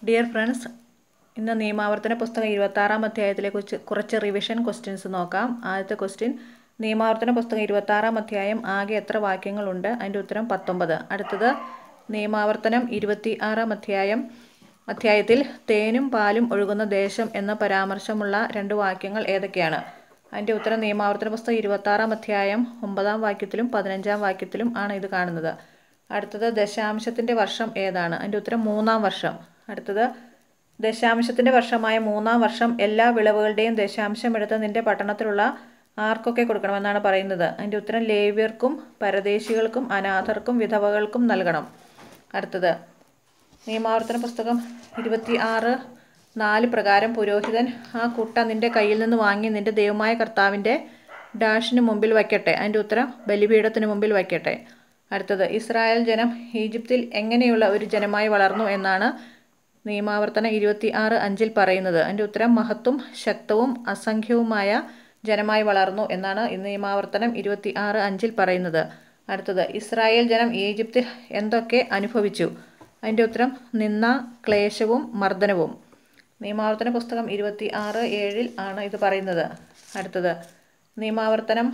dear friends ഇന്ന് നിയമാവർത്തന പുസ്തകം ഇരുപത്താറാം അധ്യായത്തിലെ കുറിച്ച് കുറച്ച് റിവിഷൻ ക്വസ്റ്റ്യൻസ് നോക്കാം ആദ്യത്തെ ക്വസ്റ്റ്യൻ നിയമാവർത്തന പുസ്തകം ഇരുപത്താറാം അധ്യായം ആകെ എത്ര വാക്യങ്ങളുണ്ട് അതിൻ്റെ ഉത്തരം പത്തൊമ്പത് അടുത്തത് നിയമാവർത്തനം ഇരുപത്തി ആറാം അധ്യായം അധ്യായത്തിൽ തേനും പാലും ഒഴുകുന്ന ദേശം എന്ന പരാമർശമുള്ള രണ്ട് വാക്യങ്ങൾ ഏതൊക്കെയാണ് അതിൻ്റെ ഉത്തരം നിയമാവർത്തന പുസ്തകം ഇരുപത്താറാം അധ്യായം ഒമ്പതാം വാക്യത്തിലും പതിനഞ്ചാം വാക്യത്തിലും ആണ് ഇത് കാണുന്നത് അടുത്തത് ദശാംശത്തിൻ്റെ വർഷം ഏതാണ് അതിൻ്റെ ഉത്തരം മൂന്നാം വർഷം അടുത്തത് ദശാംശത്തിൻ്റെ വർഷമായ മൂന്നാം വർഷം എല്ലാ വിളവുകളുടെയും ദശാംശം എടുത്ത് നിന്റെ പട്ടണത്തിലുള്ള ആർക്കൊക്കെ കൊടുക്കണമെന്നാണ് പറയുന്നത് അതിൻ്റെ ഉത്തരം ലേവ്യർക്കും പരദേശികൾക്കും അനാഥർക്കും വിധവകൾക്കും നൽകണം അടുത്തത് നിയമാവർത്തന പുസ്തകം ഇരുപത്തി ആറ് നാല് പ്രകാരം പുരോഹിതൻ ആ കുട്ട നിന്റെ കയ്യിൽ നിന്ന് വാങ്ങി നിന്റെ ദൈവമായ കർത്താവിൻ്റെ ഡാഷിന് മുമ്പിൽ വയ്ക്കട്ടെ അതിൻ്റെ ഉത്തരം ബലിപീഠത്തിന് മുമ്പിൽ വയ്ക്കട്ടെ അടുത്തത് ഇസ്രായേൽ ജനം ഈജിപ്തിൽ എങ്ങനെയുള്ള ഒരു ജനമായി വളർന്നു എന്നാണ് നിയമാവർത്തനം ഇരുപത്തി ആറ് അഞ്ചിൽ പറയുന്നത് അതിൻ്റെ ഉത്തരം മഹത്വം ശക്തവും അസംഖ്യവുമായ ജനമായി വളർന്നു എന്നാണ് നിയമാവർത്തനം ഇരുപത്തി ആറ് അഞ്ചിൽ പറയുന്നത് അടുത്തത് ഇസ്രായേൽ ജനം ഈജിപ്തിൽ എന്തൊക്കെ അനുഭവിച്ചു അതിൻ്റെ ഉത്തരം നിന്ന ക്ലേശവും മർദ്ദനവും നിയമാവർത്തന പുസ്തകം ഇരുപത്തി ആറ് ഏഴിൽ ആണ് ഇത് പറയുന്നത് അടുത്തത് നിയമാവർത്തനം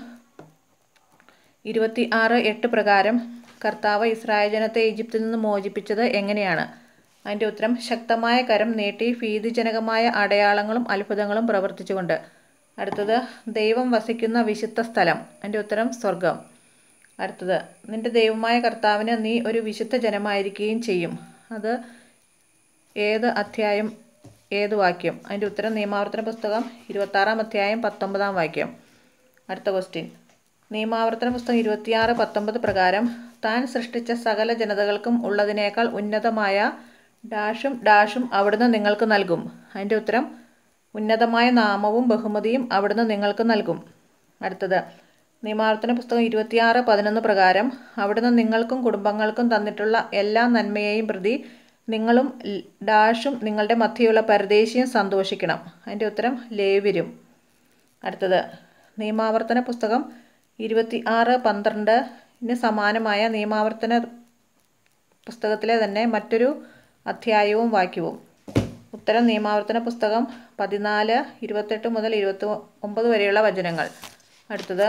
ഇരുപത്തി ആറ് എട്ട് പ്രകാരം കർത്താവ് ഇസ്രായേൽ ജനത്തെ ഈജിപ്തിൽ നിന്ന് മോചിപ്പിച്ചത് എങ്ങനെയാണ് അതിൻ്റെ ഉത്തരം ശക്തമായ കരം നീട്ടി ഭീതിജനകമായ അടയാളങ്ങളും അത്ഭുതങ്ങളും പ്രവർത്തിച്ചുകൊണ്ട് അടുത്തത് ദൈവം വസിക്കുന്ന വിശുദ്ധ സ്ഥലം അതിൻ്റെ ഉത്തരം സ്വർഗം അടുത്തത് നിന്റെ ദൈവമായ കർത്താവിന് നീ ഒരു വിശുദ്ധ ജനമായിരിക്കുകയും ചെയ്യും അത് ഏത് അധ്യായം ഏത് വാക്യം അതിൻ്റെ ഉത്തരം നിയമാവർത്തന പുസ്തകം ഇരുപത്താറാം അധ്യായം പത്തൊമ്പതാം വാക്യം അടുത്ത ക്വസ്റ്റ്യൻ നിയമാവർത്തന പുസ്തകം ഇരുപത്തിയാറ് പത്തൊമ്പത് പ്രകാരം താൻ സൃഷ്ടിച്ച സകല ജനതകൾക്കും ഉള്ളതിനേക്കാൾ ഉന്നതമായ ഡാഷും ഡാഷും അവിടുന്ന് നിങ്ങൾക്ക് നൽകും അതിൻ്റെ ഉത്തരം ഉന്നതമായ നാമവും ബഹുമതിയും അവിടുന്ന് നിങ്ങൾക്ക് നൽകും അടുത്തത് നിയമാവർത്തന പുസ്തകം ഇരുപത്തിയാറ് പതിനൊന്ന് പ്രകാരം അവിടുന്ന് നിങ്ങൾക്കും കുടുംബങ്ങൾക്കും തന്നിട്ടുള്ള എല്ലാ നന്മയെയും പ്രതി നിങ്ങളും ഡാഷും നിങ്ങളുടെ മധ്യയുള്ള പരദേശിയും സന്തോഷിക്കണം അതിൻ്റെ ഉത്തരം ലേവ്യരും അടുത്തത് നിയമാവർത്തന പുസ്തകം ഇരുപത്തി ആറ് പന്ത്രണ്ടിന് സമാനമായ നിയമാവർത്തന പുസ്തകത്തിലെ തന്നെ മറ്റൊരു അധ്യായവും വാക്യവും ഉത്തരം നിയമാവർത്തന പുസ്തകം പതിനാല് ഇരുപത്തെട്ട് മുതൽ ഇരുപത്തി ഒമ്പത് വരെയുള്ള വചനങ്ങൾ അടുത്തത്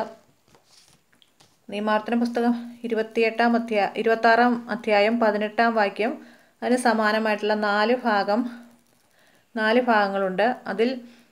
നിയമാവർത്തന പുസ്തകം ഇരുപത്തിയെട്ടാം അധ്യായ ഇരുപത്താറാം അധ്യായം പതിനെട്ടാം വാക്യം അതിന് സമാനമായിട്ടുള്ള നാല് ഭാഗം നാല് ഭാഗങ്ങളുണ്ട് അതിൽ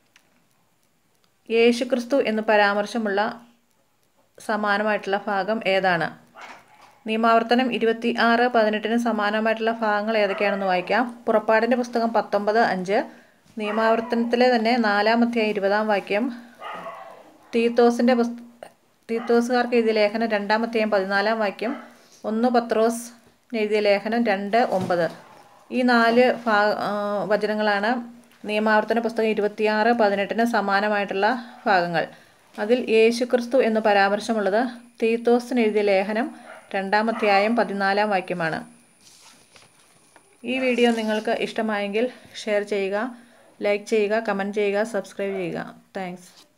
യേശുക്രിസ്തു എന്ന് പരാമർശമുള്ള സമാനമായിട്ടുള്ള ഭാഗം ഏതാണ് നിയമാവർത്തനം ഇരുപത്തി ആറ് പതിനെട്ടിന് സമാനമായിട്ടുള്ള ഭാഗങ്ങൾ ഏതൊക്കെയാണെന്ന് വായിക്കാം പുറപ്പാടിൻ്റെ പുസ്തകം പത്തൊമ്പത് അഞ്ച് നിയമാവർത്തനത്തിലെ തന്നെ നാലാം അധ്യായം ഇരുപതാം വാക്യം തീത്തോസിൻ്റെ പുസ്ത തീത്തോസുകാർക്ക് എഴുതിയ ലേഖനം രണ്ടാം അധ്യായം പതിനാലാം വാക്യം ഒന്ന് പത്രോസ് എഴുതിയ ലേഖനം രണ്ട് ഒമ്പത് ഈ നാല് ഭാ വചനങ്ങളാണ് നിയമാവർത്തന പുസ്തകം ഇരുപത്തിയാറ് പതിനെട്ടിന് സമാനമായിട്ടുള്ള ഭാഗങ്ങൾ അതിൽ യേശുക്രിസ്തു എന്ന് പരാമർശമുള്ളത് തീത്തോസിന് എഴുതിയ ലേഖനം രണ്ടാം അധ്യായം പതിനാലാം വാക്യമാണ് ഈ വീഡിയോ നിങ്ങൾക്ക് ഇഷ്ടമായെങ്കിൽ ഷെയർ ചെയ്യുക ലൈക്ക് ചെയ്യുക കമൻറ്റ് ചെയ്യുക സബ്സ്ക്രൈബ് ചെയ്യുക താങ്ക്സ്